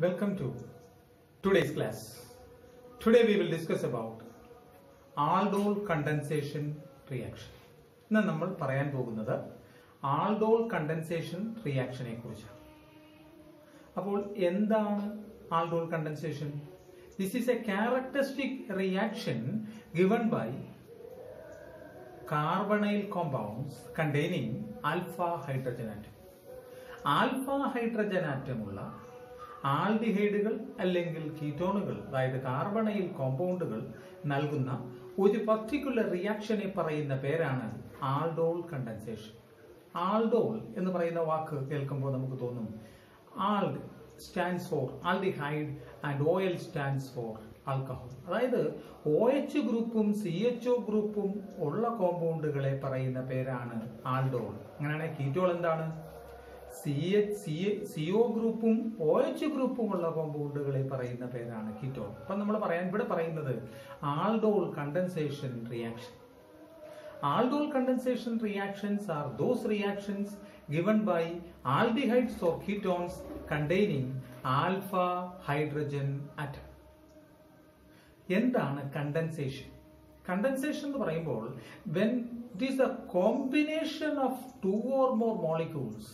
Welcome to today's class. Today we will discuss about aldol condensation reaction. ഇന്ന് നമ്മൾ പറയാൻ പോകുന്നത് ആൾഡോൾ കണ്ടൻസേഷൻ റിയാക്ഷനെ കുറിച്ചാണ് അപ്പോൾ എന്താണ് aldol condensation this is a characteristic reaction given by carbonyl compounds containing alpha hydrogen atom alpha hydrogen ആറ്റമുള്ള ആൽഡിഹൈഡുകൾ അല്ലെങ്കിൽ കീറ്റോണുകൾ അതായത് കാർബണൈൽ കോമ്പൗണ്ടുകൾ നൽകുന്ന ഒരു പർട്ടിക്കുലർ റിയാക്ഷനെ പറയുന്ന പേരാണ് ആൾഡോൾ കണ്ടൻസേഷൻ ആൾഡോൾ എന്ന് പറയുന്ന വാക്ക് കേൾക്കുമ്പോൾ നമുക്ക് തോന്നും ald stands for aldehyde and O L stands for alcohol അതായത് ഒ എച്ച് ഗ്രൂപ്പും സി എച്ച് ഒ ഗ്രൂപ്പും ഉള്ള കോമ്പൗണ്ടുകളെ പറയുന്ന പേരാണ് ആൾഡോൾ അങ്ങനെയാണെങ്കിൽ കീറ്റോൾ എന്താണ് C H C C O ഗ്രൂപ്പും ഒ എച്ച് ഗ്രൂപ്പും ഉള്ള കോമ്പൗണ്ടുകളെ പറയുന്ന പേരാണ് കീറ്റോൾ അപ്പൊ നമ്മൾ പറയാൻ ഇവിടെ പറയുന്നത് aldol condensation reaction aldol condensation reactions are those reactions given by aldehydes or ketones containing alpha hydrogen atom എന്താണ് കണ്ടൻസേഷൻ കണ്ടൻസേഷൻ എന്ന് പറയുമ്പോൾ when it is a combination of two or more molecules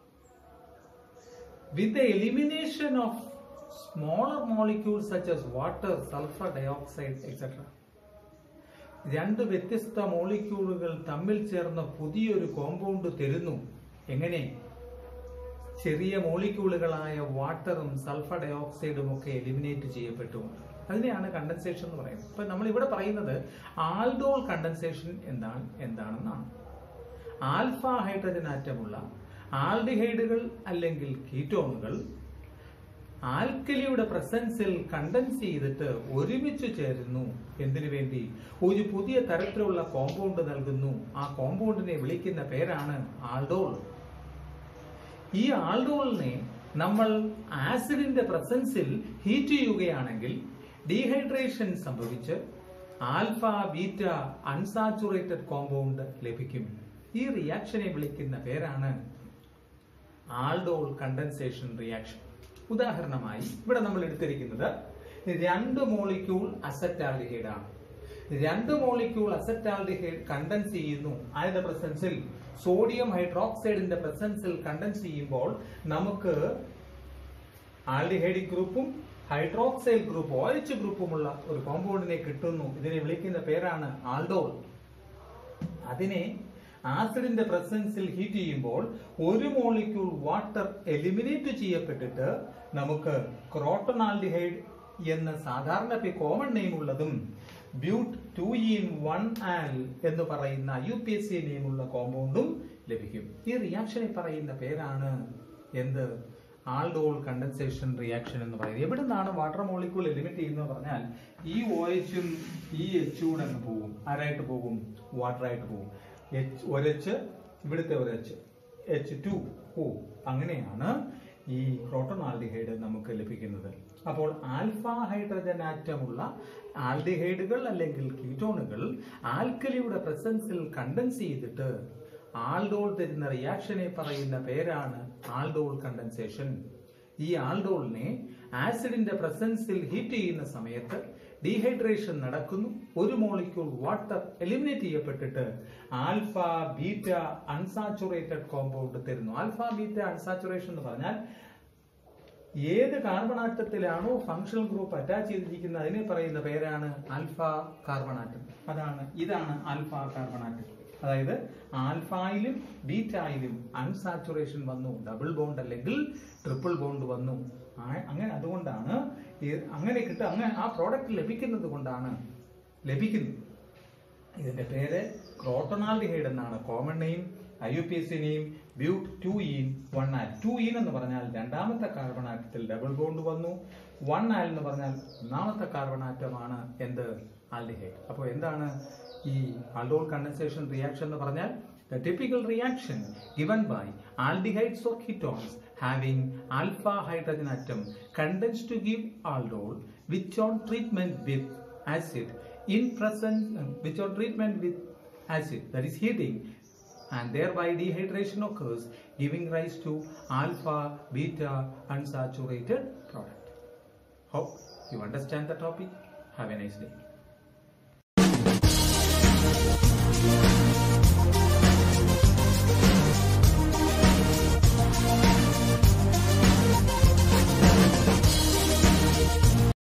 with the elimination of smaller molecules such as water, sulfur dioxide, etc. രണ്ട് വ്യത്യസ്ത മോളിക്യൂളുകൾ തമ്മിൽ ചേർന്ന പുതിയൊരു compound തരുന്നു എങ്ങനെ ചെറിയ മോളിക്യൂളുകളായ വാട്ടറും സൾഫർ ഡയോക്സൈഡും ഒക്കെ എലിമിനേറ്റ് ചെയ്യപ്പെട്ടു അതിനെയാണ് കണ്ടൻസേഷൻ എന്ന് പറയുന്നത് അപ്പൊ നമ്മൾ ഇവിടെ പറയുന്നത് ആൽഡോൾ കണ്ടൻസേഷൻ എന്താണ് എന്താണെന്നാണ് ആൽഫ ഹൈഡ്രജൻ ആറ്റമുള്ള ആൽഡിഹൈഡുകൾ അല്ലെങ്കിൽ കീറ്റോണുകൾ ആൽക്കലിയുടെ പ്രസൻസിൽ കണ്ടൻസ് ചെയ്തിട്ട് ഒരുമിച്ച് ചേരുന്നു എന്തിനു വേണ്ടി ഒരു പുതിയ തരത്തിലുള്ള കോമ്പൗണ്ട് നൽകുന്നു ആ കോമ്പൗണ്ടിനെ വിളിക്കുന്ന പേരാണ് ആൾഡോൾ ഈ ആൾഡോളിനെ നമ്മൾ ആസിഡിന്റെ പ്രസൻസിൽ ഹീറ്റ് ചെയ്യുകയാണെങ്കിൽ ഡീഹൈഡ്രേഷൻ സംഭവിച്ച് ആൽഫ ബീറ്റ അൺസാച്ചുറേറ്റഡ് കോമ്പൗണ്ട് ലഭിക്കും ഈ റിയാക്ഷനെ വിളിക്കുന്ന പേരാണ് ആൾഡോൾ കണ്ടൻസേഷൻ റിയാക്ഷൻ ഉദാഹരണമായി ഇവിടെ നമ്മൾ എടുത്തിരിക്കുന്നത് രണ്ട് മോളിക്യൂൾ അസറ്റാൽഡിഹൈഡ് ആണ് രണ്ട് മോളിക്യൂൾ അസറ്റാൽഡിഹൈഡ് കണ്ടൻസ് ചെയ്യുന്നു അതിന്റെ പ്രസൻസിൽ സോഡിയം ഹൈഡ്രോക്സൈഡിന്റെ പ്രസൻസിൽ കണ്ടൻസ് ചെയ്യുമ്പോൾ നമുക്ക് ആൽഡിഹൈഡിക് ഗ്രൂപ്പും ഹൈഡ്രോക്സൈഡ് ഗ്രൂപ്പ് ഒ എച്ച് ഗ്രൂപ്പുമുള്ള ഒരു കോമ്പൗണ്ടിനെ കിട്ടുന്നു ഇതിനെ വിളിക്കുന്ന പേരാണ് ആൾഡോൾ അതിനെ ആസിഡിന്റെ പ്രസൻസിൽ ഹീറ്റ് ചെയ്യുമ്പോൾ ഒരു മോളിക്യൂൾ വാട്ടർ എലിമിനേറ്റ് ചെയ്യപ്പെട്ടിട്ട് നമുക്ക് ക്രോട്ടനാൾഡിഹൈഡ് എന്ന സാധാരണ കോമൺ നെയിം ഉള്ളതും but two en one al എന്ന് പറയുന്ന യു പി എസ് സി നെയിമുള്ള കോമ്പൗണ്ടും ലഭിക്കും ഈ റിയാക്ഷനെ പറയുന്ന പേരാണ് എന്ത് ആൾഡോൾ കണ്ടൻസേഷൻ റിയാക്ഷൻ എന്ന് പറയുന്നത് എവിടെ നിന്നാണ് വാട്ടർ മോളിക്യൂൾ എലിമിറ്റ് ചെയ്യുന്നത് പറഞ്ഞാൽ ഈ ഒ എച്ചും ഈ എച്ചും കൂടെ അങ്ങ് പോകും ആരായിട്ട് പോകും വാട്ടർ ആയിട്ട് പോകും എച്ച് ഒരച്ച് ഇവിടുത്തെ ഒരച്ച് എച്ച് ടു ഓ അങ്ങനെയാണ് ഈ ക്രോട്ടൺ ആൽഡിഹൈഡ് നമുക്ക് ലഭിക്കുന്നത് അപ്പോൾ ആൽഫ ഹൈഡ്രജൻ ആറ്റമുള്ള ആൽഡിഹൈഡുകൾ അല്ലെങ്കിൽ കീറ്റോണുകൾ ആൽക്കലിയുടെ പ്രസൻസിൽ കണ്ടൻസ് ചെയ്തിട്ട് ആൾഡോൾ തരുന്ന റിയാക്ഷനെ പറയുന്ന പേരാണ് ആൾഡോൾ കണ്ടൻസേഷൻ ഈ ആൾഡോളിനെ ആസിഡിന്റെ പ്രസൻസിൽ ഹീറ്റ് ചെയ്യുന്ന സമയത്ത് ഡീഹൈഡ്രേഷൻ നടക്കുന്നു ഒരു മോളിക്യൂൾ വാട്ടർ എലിമിനേറ്റ് ചെയ്യപ്പെട്ടിട്ട് ആൽഫ ബീറ്റ അൺസാച്ചുറേറ്റഡ് കോമ്പൗണ്ട് തരുന്നു ആൽഫ ബീറ്റ അൺസാച്ചുറേഷൻ എന്ന് പറഞ്ഞാൽ ഏത് കാർബൺ ആറ്റത്തിലാണോ ഫങ്ഷണൽ ഗ്രൂപ്പ് അറ്റാച്ച് ചെയ്തിരിക്കുന്നത് അതിനെ പറയുന്ന പേരാണ് ആൽഫ കാർബൺ ആറ്റം അതാണ് ഇതാണ് ആൽഫ കാർബൺ ആറ്റം അതായത് ആൽഫായിലും ബീറ്റായിലും അൺസാച്ചുറേഷൻ വന്നു ഡബിൾ ബോണ്ട് അല്ലെങ്കിൽ ട്രിപ്പിൾ ബോണ്ട് വന്നു അങ്ങനെ അതുകൊണ്ടാണ് അങ്ങനെ കിട്ടുക അങ്ങനെ ആ പ്രോഡക്റ്റ് ലഭിക്കുന്നത് കൊണ്ടാണ് ലഭിക്കുന്നത് ഇതിന്റെ പേര് ക്രോട്ടണാൽഡിഹൈഡ് എന്നാണ് common name I U P S C name but two en one al two en എന്ന് പറഞ്ഞാൽ രണ്ടാമത്തെ കാർബൺ ആറ്റത്തിൽ ഡബിൾ ബോണ്ട് വന്നു വൺ ആൽ എന്ന് പറഞ്ഞാൽ ഒന്നാമത്തെ കാർബൺ ആറ്റമാണ് എന്ത് ആൽഡിഹൈഡ് അപ്പോൾ എന്താണ് ഈ ആൾഡോൾ കണ്ടൻസേഷൻ റിയാക്ഷൻ എന്ന് പറഞ്ഞാൽ the typical reaction given by aldehydes or ketones having alpha hydrogen atom condensed to give aldol which on treatment with acid in presence uh, which on treatment with acid that is heating and thereby dehydration occurs, giving rise to alpha, beta, unsaturated product. Hope you understand the topic. Have a nice day.